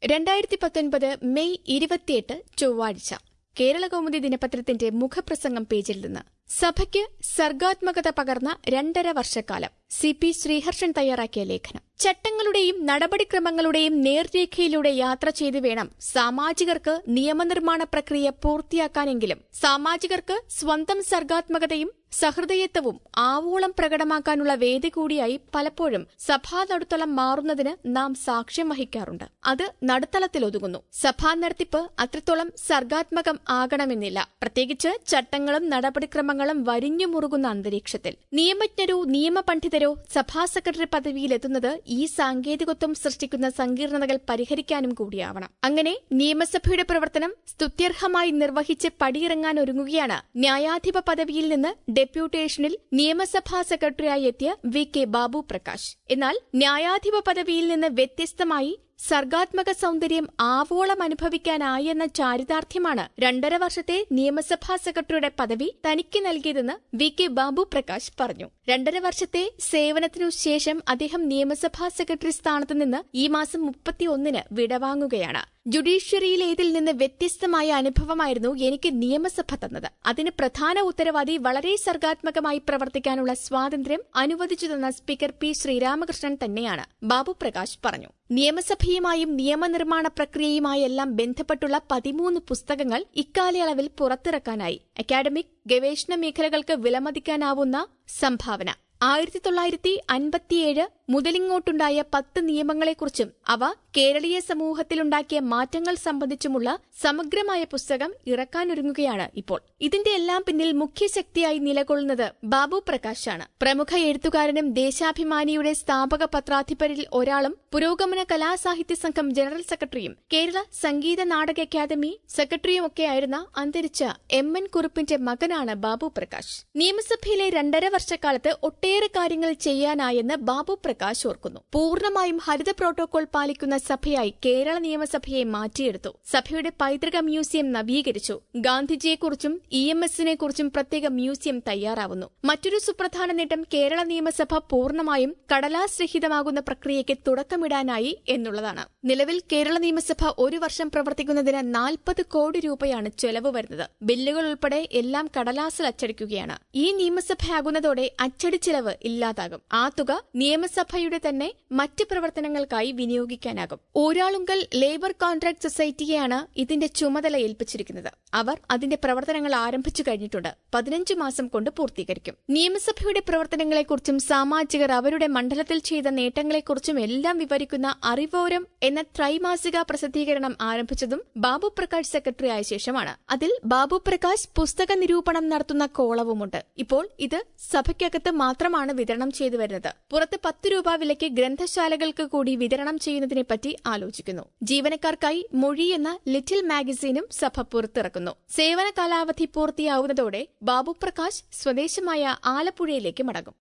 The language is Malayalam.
രണ്ടായിരത്തി പത്തൊൻപത് മെയ് ഇരുപത്തിയെട്ട് ചൊവ്വാഴ്ച കേരളകൗമുദി ദിനപത്രത്തിന്റെ മുഖപ്രസംഗം പേജിൽ നിന്ന് സഭയ്ക്ക് സർഗാത്മകത പകർന്ന രണ്ടര വർഷക്കാലം സി പി ശ്രീഹർഷൻ തയ്യാറാക്കിയ ലേഖനം ചട്ടങ്ങളുടെയും നടപടിക്രമങ്ങളുടെയും നേർരേഖയിലൂടെ യാത്ര ചെയ്തു വേണം സാമാജികർക്ക് നിയമനിർമ്മാണ പ്രക്രിയ പൂർത്തിയാക്കാനെങ്കിലും സാമാജികർക്ക് സ്വന്തം സർഗാത്മകതയും സഹൃദയത്വവും ആവോളം പ്രകടമാക്കാനുള്ള വേദി കൂടിയായി പലപ്പോഴും സഭാ നടുത്തളം മാറുന്നതിന് നാം സാക്ഷ്യം വഹിക്കാറുണ്ട് അത് നടുത്തളത്തിൽ ഒതുങ്ങുന്നു സഭാ നടത്തിപ്പ് അത്രത്തോളം സർഗാത്മകം ആകണമെന്നില്ല പ്രത്യേകിച്ച് ചട്ടങ്ങളും നടപടിക്രമങ്ങളും വരിഞ്ഞു മുറുകുന്ന അന്തരീക്ഷത്തിൽ നിയമജ്ഞരോ നിയമപണ്ഡിതരോ സഭാ സെക്രട്ടറി പദവിയിലെത്തുന്നത് ഈ സാങ്കേതികത്വം സൃഷ്ടിക്കുന്ന സങ്കീർണതകൾ പരിഹരിക്കാനും കൂടിയാവണം അങ്ങനെ നിയമസഭയുടെ പ്രവർത്തനം സ്തുത്യർഹമായി നിർവഹിച്ച് പടിയിറങ്ങാൻ ഒരുങ്ങുകയാണ് ന്യായാധിപ പദവിയിൽ നിന്ന് ഡെപ്യൂട്ടേഷനിൽ നിയമസഭാ സെക്രട്ടറിയായി എത്തിയ വി കെ ബാബു പ്രകാശ് എന്നാൽ ന്യായാധിപ പദവിയിൽ നിന്ന് വ്യത്യസ്തമായി സർഗാത്മക സൗന്ദര്യം ആവോളം അനുഭവിക്കാനായി എന്ന ചാരിതാർത്ഥ്യമാണ് രണ്ടര വർഷത്തെ നിയമസഭാ സെക്രട്ടറിയുടെ പദവി തനിക്ക് നൽകിയതെന്ന് വി കെ ബാബു പ്രകാശ് പറഞ്ഞു രണ്ടര വർഷത്തെ സേവനത്തിനു ശേഷം അദ്ദേഹം നിയമസഭാ സെക്രട്ടറി സ്ഥാനത്ത് നിന്ന് ഈ മാസം മുപ്പത്തിയൊന്നിന് വിടവാങ്ങുകയാണ് ജുഡീഷ്യറിയിലേതിൽ നിന്ന് വ്യത്യസ്തമായ അനുഭവമായിരുന്നു എനിക്ക് നിയമസഭ തന്നത് അതിന് പ്രധാന ഉത്തരവാദി വളരെ സർഗാത്മകമായി പ്രവർത്തിക്കാനുള്ള സ്വാതന്ത്ര്യം അനുവദിച്ചു തന്ന സ്പീക്കർ പി ശ്രീരാമകൃഷ്ണൻ തന്നെയാണ് ബാബു പ്രകാശ് പറഞ്ഞു നിയമസഭയുമായും നിയമനിർമ്മാണ പ്രക്രിയയുമായെല്ലാം ബന്ധപ്പെട്ടുള്ള പതിമൂന്ന് പുസ്തകങ്ങൾ ഇക്കാലയളവിൽ പുറത്തിറക്കാനായി അക്കാഡമിക് ഗവേഷണ മേഖലകൾക്ക് വിലമതിക്കാനാവുന്ന സംഭാവന ആയിരത്തി തൊള്ളായിരത്തി അൻപത്തിയേഴ് മുതലിങ്ങോട്ടുണ്ടായ പത്ത് നിയമങ്ങളെക്കുറിച്ചും അവ കേരളീയ സമൂഹത്തിലുണ്ടാക്കിയ മാറ്റങ്ങൾ സംബന്ധിച്ചുമുള്ള സമഗ്രമായ പുസ്തകം ഇറക്കാനൊരുങ്ങുകയാണ് ഇപ്പോൾ ഇതിന്റെ എല്ലാം പിന്നിൽ മുഖ്യശക്തിയായി നിലകൊള്ളുന്നത് ബാബു പ്രകാശാണ് പ്രമുഖ എഴുത്തുകാരനും ദേശാഭിമാനിയുടെ സ്ഥാപക പത്രാധിപരിൽ ഒരാളും പുരോഗമന കലാസാഹിത്യ സംഘം ജനറൽ സെക്രട്ടറിയും കേരള സംഗീത നാടക അക്കാദമി സെക്രട്ടറിയുമൊക്കെയായിരുന്ന അന്തരിച്ച എം എൻ കുറുപ്പിന്റെ മകനാണ് ബാബു പ്രകാശ് നിയമസഭയിലെ രണ്ടര വർഷക്കാലത്ത് ഒട്ടേറെ കാര്യങ്ങൾ ചെയ്യാനായെന്ന് ബാബു പ്രകാശ് ഓർക്കുന്നു പൂർണ്ണമായും ഹരിത പ്രോട്ടോകോൾ പാലിക്കുന്ന സഭയായി കേരള നിയമസഭയെ മാറ്റിയെടുത്തു സഭയുടെ പൈതൃക മ്യൂസിയം നവീകരിച്ചു ഗാന്ധിജിയെക്കുറിച്ചും ഇ എം എസിനെ കുറിച്ചും പ്രത്യേക മ്യൂസിയം തയ്യാറാവുന്നു മറ്റൊരു സുപ്രധാന നേട്ടം കേരള നിയമസഭ പൂർണ്ണമായും കടലാസ് രഹിതമാകുന്ന പ്രക്രിയയ്ക്ക് തുടക്കമിടാനായി എന്നുള്ളതാണ് നിലവിൽ കേരള നിയമസഭ ഒരു വർഷം പ്രവർത്തിക്കുന്നതിന് നാൽപ്പത് കോടി രൂപയാണ് ചെലവ് വരുന്നത് ബില്ലുകൾ ഉൾപ്പെടെ എല്ലാം കടലാസിൽ അച്ചടിക്കുകയാണ് ഈ നിയമസഭയാകുന്നതോടെ അച്ചടി ചെലവ് ഇല്ലാതാകും ആ തുക നിയമസഭയുടെ തന്നെ മറ്റ് പ്രവർത്തനങ്ങൾക്കായി വിനിയോഗിക്കാനാകും ഊരാളുങ്കൽ ലേബർ കോൺട്രാക്ട് സൊസൈറ്റിയെയാണ് ഇതിന്റെ ചുമതല ഏൽപ്പിച്ചിരിക്കുന്നത് അവർ അതിന്റെ പ്രവർത്തനങ്ങൾ ആരംഭിച്ചു കഴിഞ്ഞിട്ടുണ്ട് പതിനഞ്ച് മാസം കൊണ്ട് പൂർത്തീകരിക്കും നിയമസഭയുടെ പ്രവർത്തനങ്ങളെക്കുറിച്ചും സാമാജികർ അവരുടെ മണ്ഡലത്തിൽ ചെയ്ത നേട്ടങ്ങളെക്കുറിച്ചും എല്ലാം വിവരിക്കുന്ന അറിവോരം എന്ന ത്രൈമാസിക പ്രസിദ്ധീകരണം ആരംഭിച്ചതും ബാബു പ്രകാശ് സെക്രട്ടറി ആയ ശേഷമാണ് അതിൽ ബാബു പ്രകാശ് പുസ്തക നിരൂപണം നടത്തുന്ന കോളവുമുണ്ട് ഇപ്പോൾ ഇത് സഭയ്ക്കകത്ത് മാത്രമാണ് വിതരണം ചെയ്തു വരുന്നത് പുറത്ത് പത്ത് രൂപ വിലയ്ക്ക് ഗ്രന്ഥശാലകൾക്ക് കൂടി വിതരണം ചെയ്യുന്നതിനെപ്പറ്റി ആലോചിക്കുന്നു ജീവനക്കാർക്കായി മൊഴി എന്ന ലിറ്റിൽ മാഗസീനും സഭ പുറത്തിറക്കുന്നു സേവന കാലാവധി പൂർത്തിയാവുന്നതോടെ ബാബു പ്രകാശ് സ്വദേശമായ ആലപ്പുഴയിലേക്ക് മടങ്ങും